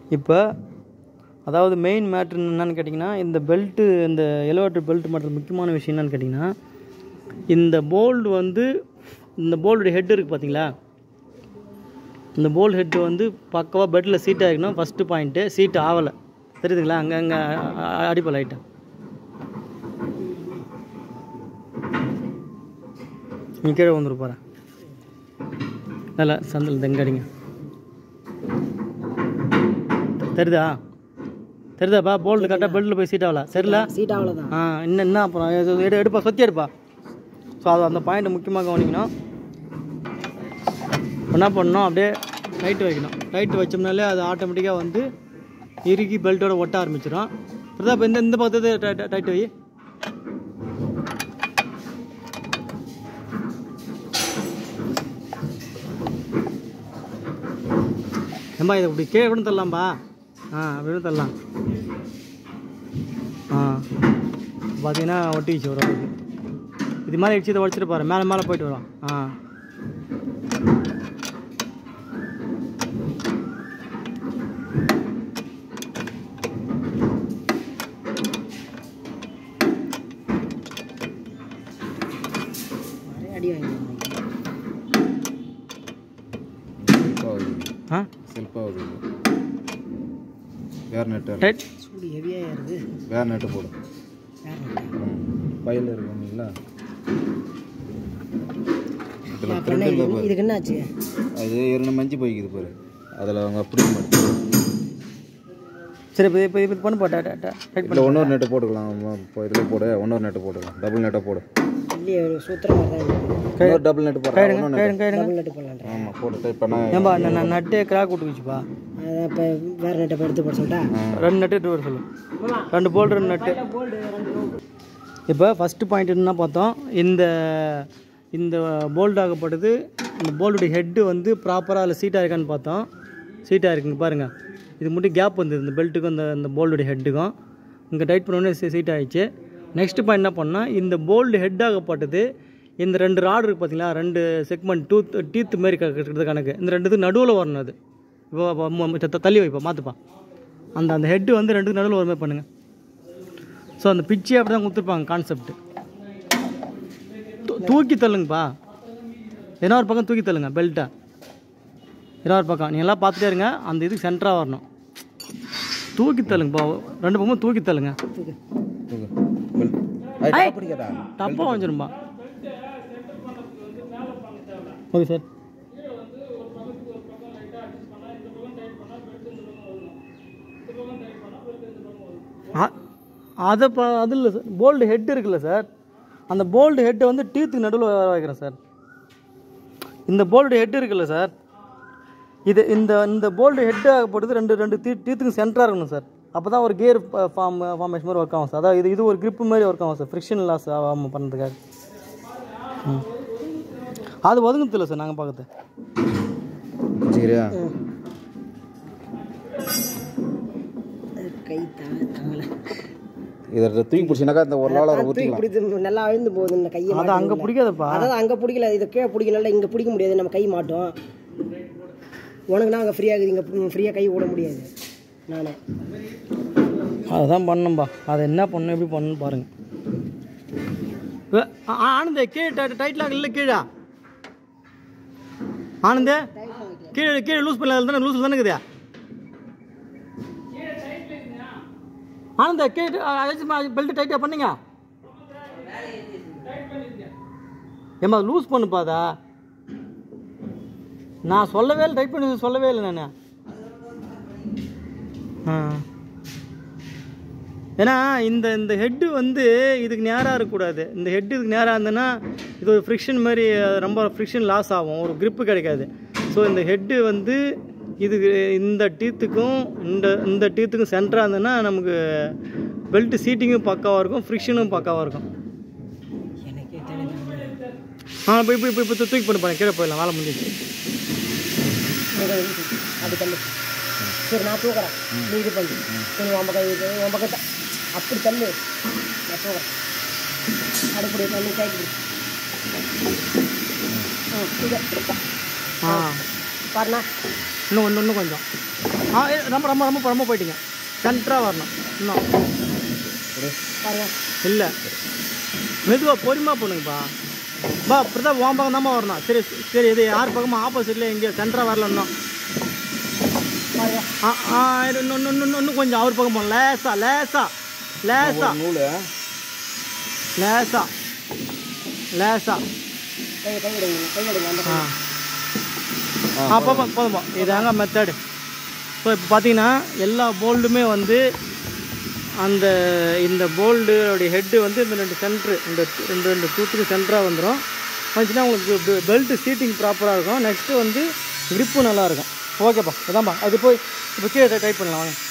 இப்போ அதாவது main matter என்னன்னு கேட்டிங்கன்னா இந்த பெல்ட்டு இந்த எலவேட்டர் பெல்ட் மாட்டுற முக்கியமான விஷயம் என்னன்னு கேட்டிங்கன்னா இந்த போல்டு வந்து இந்த போல்டுடைய ஹெட் இருக்குது பார்த்தீங்களா இந்த போல்ட் ஹெட்டு வந்து பக்கவாக பெட்டில் சீட் ஆகிக்கணும் ஃபஸ்ட்டு பாயிண்ட்டு சீட் ஆகலை தெரியுதுங்களா அங்கே அங்கே அடிப்பா லைட்டாக நீ கீழே வந்துரு போகிறேன் நல்லா சந்தில் தெங்க அடிங்க தெரியுதா தெரியுதாப்பா போல்டு கரெக்டாக பெல்ட்டில் போய் சீட் ஆகல சரில சீட் அவ்வளோதான் ஆ இன்னும் என்ன அப்புறம் எது- எடு எடுப்பா சொத்தி எடுப்பா ஸோ அது அந்த பாயிண்ட்டை முக்கியமாக கவனிக்கணும் என்ன பண்ணணும் அப்படியே டைட் வைக்கணும் டைட் வச்சோம்னாலே அது ஆட்டோமேட்டிக்காக வந்து இறுக்கி பெல்ட்டோட ஒட்ட ஆரம்பிச்சிடும் பிரதாப் இந்த இந்த பக்கத்து டைட் வை ஏம்பா இதை இப்படி கீழே கூட தரலாம்பா ஆ அப்படி தரலாம் ஆ பார்த்தீங்கன்னா ஒட்டிக்கிச்சு ஒரு அளவுக்கு இது மாதிரி இடிச்சு இதை உடச்சிட்டு பாரு மேலே மேலே போயிட்டு வரும் ஆ நிறைய அடி வாங்கி செல்ஃபாகுது ஆ செல்ஃபாகுது வேறு நெட்டு டைட் சூடு ஹெவியாக ஏறுது வேறு நெட்டு போடு வேறு பையில் இருக்குங்களா இதில் அப்புறம் என்ன த்ரெட்டில் இது- இதுக்கு என்னாச்சு அது ஏற்கனவே மஞ்சு போய்க்குது பாரு அதில் அவங்க பிடிக்க மாட்டேன் சரி இப்போ இப்போ இப்போ பண்ணு போட்டா டைட் இல்லை இன்னொரு நெட்டு போட்டுக்கலாம் இப்போ இதில் போடு இன்னொரு நெட்டு போட்டுக்கலாம் டபுள் நெட்டை போடு இல்லையே சூத்திர மாதிரி தான் இருக்கு. இன்னொரு டபுள் நெட்டு போடுறேன் இன்னொரு நெட்டு கைடுங்க கைடுங்க டபுள் நட்டு போடலான்றேன் ஆமாம் போட்டு இப்போ நான் ஏன்பா நான் நட்டே கிராக் விட்டுக்குச்சுப்பா அதான் இப்போ வேறு நட்டை போய் எடுத்து போட சொல்லிட்டா ரெண்டு நட்டு எடுத்து வர சொல்லு ரெண்டு போல்டு ரெண்டு நட்டு இப்போ ஃபஸ்ட்டு பாயிண்ட் என்ன பார்த்தோம் இந்த இந்த போல்ட் ஆகப்பட்டது இந்த போல்டுடைய ஹெட்டு வந்து ப்ராப்பராக அதில் சீட்டாக இருக்கான்னு பார்த்தோம் சீட்டாக இருக்குங்க பாருங்கள் இது மட்டும் கேப் வந்தது இந்த பெல்ட்டுக்கும் இந்த இந்த போல்டுடைய ஹெட்டுக்கும் இங்கே டைட் பண்ணோடனே சீட் ஆகிடுச்சு நெக்ஸ்ட் பாயிண்ட் என்ன பண்ணால் இந்த போல்டு ஹெட் ஆகப்பட்டது இந்த ரெண்டு ராடு இருக்குது பார்த்தீங்களா ரெண்டு செக்மெண்ட் டூத் டீத் மாரி கட்டுறது கணக்கு இந்த ரெண்டுத்துக்கு நடுவில் வரணும் அது இப்போ இப்போ மு- மு- த- தள்ளி வைப்பா மாற்றுப்பா அந்த அந்த ஹெட்டு வந்து ரெண்டுக்கு நடுவில் ஒரு மாதிரி பண்ணுங்கள் ஸோ அந்த பிச்சே அப்படி தான் கொடுத்துருப்பாங்க கான்செப்ட் தூக்கி தள்ளுங்கப்பா ஏன்னா ஒரு பக்கம் தூக்கி தள்ளுங்க பெல்ட்டை ஏன்னா ஒரு பக்கம் நீ எல்லாம் பார்த்துட்டே இருங்க அந்த இதுக்கு சென்டராக வரணும் தூக்கி தள்ளுங்கப்பா ரெண்டு பக்கமும் தூக்கி தள்ளுங்க தூக்கு. பிடிக்கடா தப்பாக வந்துரும்பா ஓகே சார் அ- அதை ப அது இல்லை சார் போல்டு ஹெட் இருக்குல்ல சார் அந்த போல்டு ஹெட்டை வந்து டீத்துக்கு நடுவில் வர வைக்கிறேன் சார் இந்த போல்டு ஹெட் இருக்குல்ல சார் இது இந்த இந்த போல்டு ஹெட் ஆகப்படுது ரெண்டு ரெண்டு டீ டீத்துக்கு சென்டராக இருக்கணும் சார் அப்போ தான் ஒரு கியர் ஃபார்ம் ஃபார்மேஷன் மாதிரி ஒர்க் ஆகும் சார் அதாவது இது இது ஒரு grip மாதிரி ஒர்க் ஆகும் சார் ஃப்ரிக்ஷன் லாஸ் ஆகாமல் பண்ணுறதுக்காக ம் அது ஒதுங்குதில்ல சார் நாங்கள் பார்க்கறது சரியா அது கை தா தாங்கல இதை தூக்கி பிடிச்சினாக்கா இந்த ஒரு நாள் தூக்கி ஊற்றிக்கலாம் பிடித்து நல்லா அழுந்து போகுது இந்த கையை அது அங்கே பிடிக்காதப்பா அதான் அங்கே பிடிக்கல இதை கீழே பிடிக்கல இங்கே பிடிக்க முடியாது நம்ம கை மாட்டோம் உனக்குனா அங்கே ஃப்ரீயாக இருக்குது இங்கே ஃப்ரீயாக கை விட முடியாது நானே அதுதான் பண்ணணும்பா அதை என்ன பண்ணணும் எப்படி பண்ணணும் பாருங்க வே- ஆ- ஆனந்தே கீழே டைட்லாக இல்லை கீழே ஆனந்தே கீழே கீழே லூஸ் பண்ணல தானே லூஸில் தானே இருக்குதா ஆனந்தே கீழே பெல்ட் டைட்டாக பண்ணீங்க ஏம்மா லூஸ் பண்ணுப்பா அதை நான் சொல்லவே இல்லை டைட் பண்ணி சொல்லவே இல்லை நான் ஆ ஏன்னா இந்த இந்த ஹெட்டு வந்து இதுக்கு நேராக இருக்கக்கூடாது இந்த ஹெட் இதுக்கு நேராக இருந்ததுன்னா இது ஒரு ஃப்ரிக்ஷன் மாதிரி அது ரொம்ப ஃப்ரிக்ஷன் லாஸ் ஆகும் ஒரு grip கிடைக்காது ஸோ இந்த ஹெட்டு வந்து இதுக்கு இந்த டீத்துக்கும் இந்த இந்த டீத்துக்கும் சென்டராக இருந்ததுன்னா நமக்கு பெல்ட் சீட்டிங்கும் பக்காவாக இருக்கும் ஃப்ரிக்ஷனும் பக்காவாக இருக்கும் எனக்கே தெரியல ஆ இப்போ இப்போ இப்போ இப்போ தூக்கி பண்ணி பாருங்க கீழே போயிடலாம் வேலை முடிஞ்சிச்சு அது தள்ளு சரி நான் தூக்குறேன் நீ இது பண்ணு சரி உன் பக்கம் இது உன் பக்கம் த- அப்படி தள்ளு நான் தூக்குறேன் அடுப்படி தள்ளி கைக்கு ஆ பாருண்ணா இன்னும் ஒன்று இன்னும் கொஞ்சம் ஆ ஏ, ரொம்ப ரொம்ப ரொம்ப ரொம்ப போயிட்டீங்க சென்டராக வரணும் இன்னும் பாருங்க இல்லை மெதுவாக பொறுமையாக பண்ணுங்கப்பா பா பிரதாப் உன் பக்கம் தான்மா வரணும் சரி சரி இது யார் பக்கமாக ஆப்போசிட்டில் எங்கேயோ சென்டராக வரல இன்னும் பாருங்க ஆ ஆ இரு, இன்னும் இன்னும் இன்னும் இன்னும் கொஞ்சம் அவர் பக்கம் போகணும் லேசா லேசா லேசா நூல் லேசா லேசா கை கை விடுங்க கை விடுங்க அந்த ஆ ஆ போதும் போதும்பா இதாங்க மெத்தடு ஸோ இப்போ பார்த்தீங்கன்னா எல்லா போல்டுமே வந்து அந்த இந்த போல்டுடைய ஹெட்டு வந்து இந்த ரெண்டு சென்ட்ரு இந்த ரெண்டு ரெண்டு டூத்துக்கு சென்டராக வந்துடும் வந்துச்சுன்னா உங்களுக்கு பெல்ட் சீட்டிங் ப்ராப்பராக இருக்கும் நெக்ஸ்ட்டு வந்து grip நல்லா இருக்கும் ஓகேப்பா இதான்பா அது போய் இப்போ கீழே டைப் பண்ணலாம் வாங்க